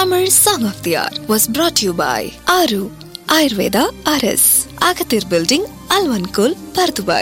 Tamil Song of the Hour was brought to you by Aru Ayurveda RS, Agathir Building, Alvankul, Pardubai.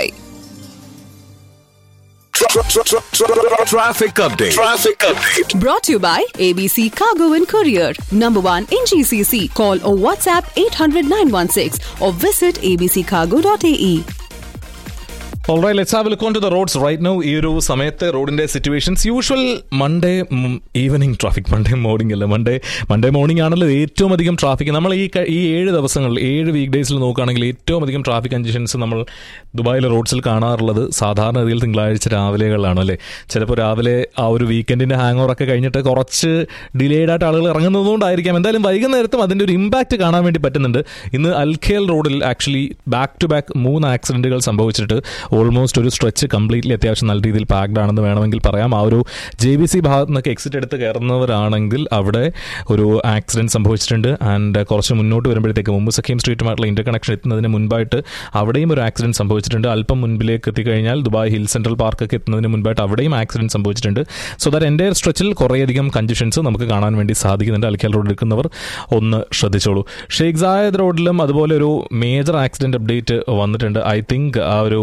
Traffic update. Traffic update. Brought to you by ABC Cargo and Courier. Number one in GCC. Call or WhatsApp 800 916 or visit abccargo.ae. Alright let's have look on to the roads right now ഈ ഒരു സമയത്ത് റോഡിന്റെ situations usual Monday evening traffic Monday morning അല്ല Monday Monday morning ആണല്ലോ ഏറ്റവും അധികം traffic നമ്മൾ ഈ ക- ഈ ഏഴ് ദിവസങ്ങളിൽ ഏഴ് വീക്ക് ഡേയ്സിൽ നോക്കുകയാണെങ്കിൽ ഏറ്റവും അധികം ട്രാഫിക് കണ്ടീഷൻസ് നമ്മൾ ദുബായിലെ റോഡ്സിൽ കാണാറുള്ളത് സാധാരണ രീതിയിൽ തിങ്കളാഴ്ച രാവിലെകളിലാണ് അല്ലേ ചിലപ്പോൾ രാവിലെ ആ ഒരു വീക്കെൻഡിന്റെ ഹാങ് ഓവർ ഒക്കെ കഴിഞ്ഞിട്ട് കുറച്ച് ഡിലേഡ് ആയിട്ട് ആളുകൾ ഇറങ്ങുന്നതുകൊണ്ടായിരിക്കാം എന്തായാലും വൈകുന്നേരത്തും അതിന്റെ ഒരു ഇമ്പാക്റ്റ് കാണാൻ വേണ്ടി പറ്റുന്നുണ്ട് ഇന്ന് അൽഖേൽ റോഡിൽ ആക്ച്വലി ബാക്ക് ടു ബാക്ക് മൂന്ന് ആക്സിഡന്റുകൾ സംഭവിച്ചിട്ട് ഓൾമോസ്റ്റ് ഒരു സ്ട്രെച്ച് കംപ്ലീറ്റ്ലി അത്യാവശ്യം നല്ല രീതിയിൽ പാക്ഡ് ആണെന്ന് വേണമെങ്കിൽ പറയാം ആ ഒരു ജെ ബി സി ഭാഗത്ത് നിന്നൊക്കെ എക്സിറ്റ് എടുത്ത് കയറുന്നവരാണെങ്കിൽ അവിടെ ഒരു ആക്സിഡന്റ് സംഭവിച്ചിട്ടുണ്ട് ആൻഡ് കുറച്ച് മുന്നോട്ട് വരുമ്പോഴത്തേക്ക് മുമ്പ് സഖീം സ്ട്രീറ്റുമായിട്ടുള്ള ഇന്റർ കണക്ഷൻ എത്തുന്നതിന് മുൻപായിട്ട് അവിടെയും ഒരു ആക്സിഡന്റ് സംഭവിച്ചിട്ടുണ്ട് അല്പം മുൻപിലേക്ക് എത്തിക്കഴിഞ്ഞാൽ ദുബായ് ഹിൽ സെൻട്രൽ പാർക്കൊക്കെ എത്തുന്നതിന് മുൻപായിട്ട് അവിടെയും ആക്സിഡന്റ് സംഭവിച്ചിട്ടുണ്ട് സോ ദാറ്റ് എൻ്റെ സ്ട്രെച്ചിൽ കുറേയധികം കൺജഷൻസ് നമുക്ക് കാണാൻ വേണ്ടി സാധിക്കുന്നുണ്ട് അൽക്കൽ റോഡ് എടുക്കുന്നവർ ഒന്ന് ശ്രദ്ധിച്ചോളൂ ഷെയ്ഖ് സായദ് റോഡിലും അതുപോലെ ഒരു മേജർ ആക്സിഡന്റ് അപ്ഡേറ്റ് വന്നിട്ടുണ്ട് ഐ തിങ്ക് ആ ഒരു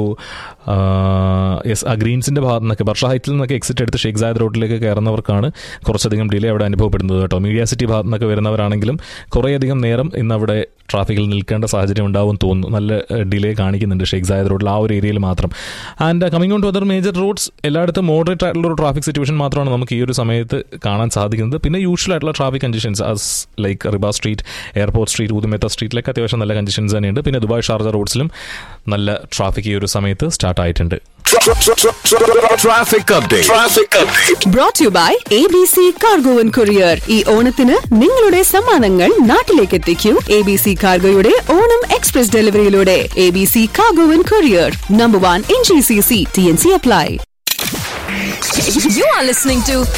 യെസ് ആ ഗ്രീൻസിന്റെ ഭാഗത്ത് നിന്നൊക്കെ ബർഷ ഹൈറ്റിൽ നിന്നൊക്കെ എക്സിറ്റ് എടുത്ത് ഷെയ്ഖ് സായദ് റോഡിലേക്ക് കയറുന്നവർക്കാണ് കുറച്ചധികം ഡിലേ അവിടെ അനുഭവപ്പെടുന്നത് കേട്ടോ മീഡിയ സിറ്റി ഭാഗത്ത് നിന്നൊക്കെ വരുന്നവരാണെങ്കിലും കുറേയധികം നേരം ഇന്ന് അവിടെ ട്രാഫിക്കിൽ നിൽക്കേണ്ട സാഹചര്യം ഉണ്ടാവും തോന്നുന്നു നല്ല ഡിലേ കാണിക്കുന്നുണ്ട് ഷെയ്ഖ് സായദ് റോഡിൽ ആ ഒരു ഏരിയയിൽ മാത്രം and coming on to other major roads എല്ലായിടത്തും മോഡറേറ്റ് ആയിട്ടുള്ള ഒരു ട്രാഫിക് സിറ്റുവേഷൻ മാത്രമാണ് നമുക്ക് ഈ ഒരു സമയത്ത് കാണാൻ സാധിക്കുന്നത് പിന്നെ യൂഷ്വൽ ആയിട്ടുള്ള traffic conditions as like Riba street airport street Oud Metha സ്ട്രീറ്റിലൊക്കെ അത്യാവശ്യം നല്ല കണ്ടീഷൻസ് തന്നെയുണ്ട് പിന്നെ ദുബായ് ഷാർജ റോഡ്സിലും നല്ല ട്രാഫിക് ഈ ഒരു സമയത്ത് സ്റ്റാർട്ട് ആയിട്ടുണ്ട് Traffic update. Traffic update. Brought to you by ABC Cargo and Courier. ഈ ഓണത്തിന് നിങ്ങളുടെ സമ്മാനങ്ങൾ നാട്ടിലേക്ക് എത്തിക്കൂ എ ബി സി കാർഗോയുടെ ഓണം എക്സ്പ്രസ് ഡെലിവറിയിലൂടെ A B C cargo and courier number one in G C C T N C apply You are listening to